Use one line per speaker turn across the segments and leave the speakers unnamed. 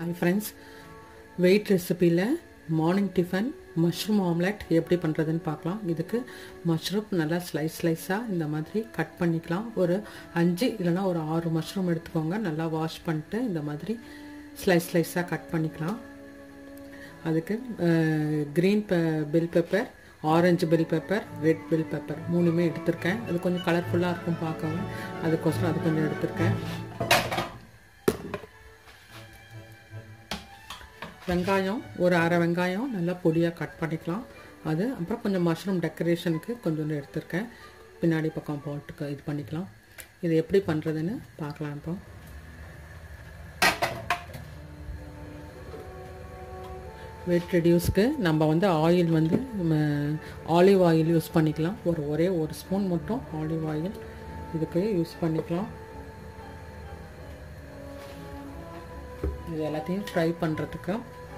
hi friends wait ரெசிப்பியில் morning tiffin mushroom omelette எப்படி பண்ணுறதுன்னு பார்க்கலாம் இதுக்கு மஷ்ரூம் நல்லா ஸ்லைஸ் ஸ்லைஸாக இந்த மாதிரி கட் பண்ணிக்கலாம் ஒரு அஞ்சு இல்லைனா ஒரு ஆறு மஷ்ரூம் எடுத்துக்கோங்க நல்லா வாஷ் பண்ணிட்டு இந்த மாதிரி ஸ்லைஸ் ஸ்லைஸாக கட் பண்ணிக்கலாம் அதுக்கு க்ரீன் பெ bell pepper orange bell pepper red bell pepper மூணுமே எடுத்திருக்கேன் அது கொஞ்சம் கலர்ஃபுல்லாக இருக்கும் பார்க்கவும் அதுக்கோசரம் அது கொஞ்சம் எடுத்திருக்கேன் வெங்காயம் ஒரு அரை வெங்காயம் நல்லா பொடியாக கட் பண்ணிக்கலாம் அது அப்புறம் கொஞ்சம் மஷ்ரூம் டெக்கரேஷனுக்கு கொஞ்சோண்டு எடுத்திருக்கேன் பின்னாடி பக்கம் போட்டு இது பண்ணிக்கலாம் இது எப்படி பண்ணுறதுன்னு பார்க்கலாம் இப்போ வெயிட் ரெடியூஸ்க்கு நம்ம வந்து ஆயில் வந்து ஆலிவ் ஆயில் யூஸ் பண்ணிக்கலாம் ஒரு ஒரே ஒரு ஸ்பூன் மட்டும் ஆலிவ் ஆயில் இதுக்கு யூஸ் பண்ணிக்கலாம் இது எல்லாத்தையும் ஃப்ரை பண்ணுறதுக்கு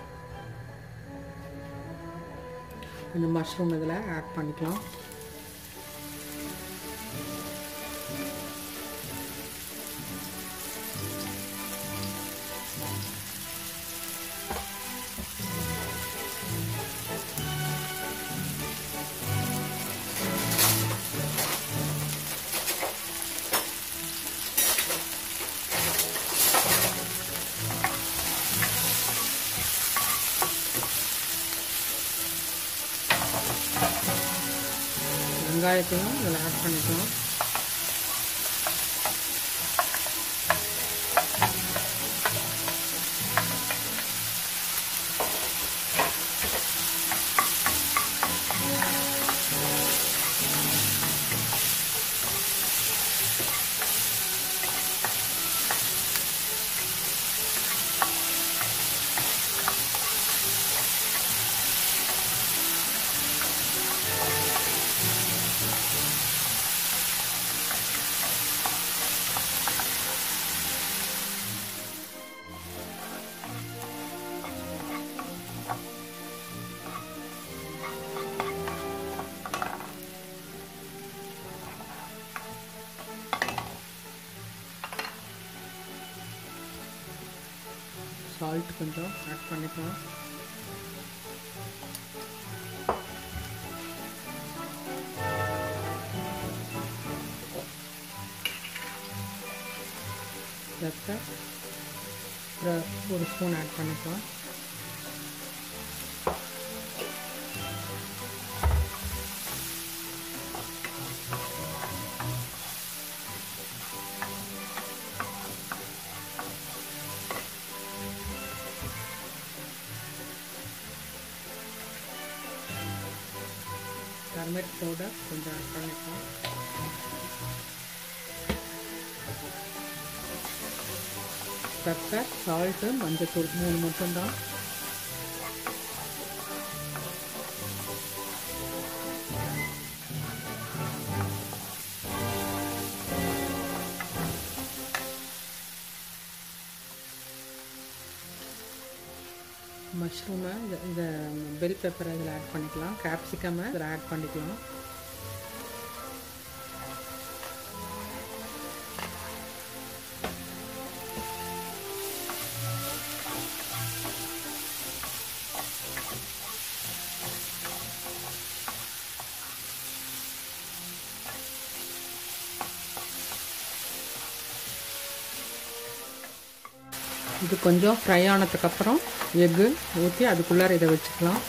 கொஞ்சம் மஷ்ரூம் இதில் ஆட் பண்ணிக்கலாம் வெங்காயத்தையும் இதில் ஆட் பண்ணிக்கலாம் சால்ட் கொஞ்சம் ஆட் பண்ணிக்கலாம் பெப்பர் ஒரு ஸ்பூன் ஆட் பண்ணிக்கலாம் டர்மெரிக் பவுடர் கொஞ்சம் ஆட் பண்ணிக்கலாம் பெப்பர் சால்ட்டு மஞ்சத்தூள் மூணு மட்டும்தான் மஷ்ரூமை இந்த பெல் பெப்பரை இதில் ஆட் பண்ணிக்கலாம் கேப்சிகமை இதில் ஆட் பண்ணிக்கலாம் இது கொஞ்சம் ஃப்ரை ஆனதுக்கப்புறம் எக்கு ஊற்றி அதுக்குள்ளார இதை வச்சுக்கலாம்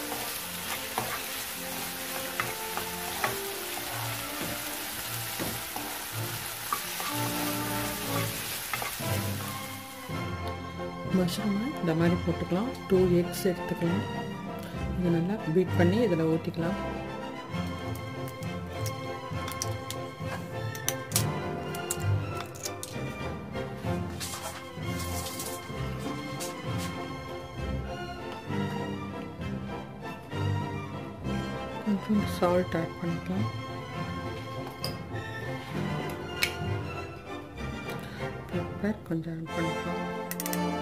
மஷ்ரூமை இந்த மாதிரி போட்டுக்கலாம் டூ எக்ஸ் எடுத்துக்கலாம் இது நல்லா பீட் பண்ணி இதில் ஊற்றிக்கலாம் கொஞ்சம் சால்ட் ஆட் பண்ணிக்கலாம் பெப்பர் கொஞ்சம் ஆட் பண்ணிக்கலாம்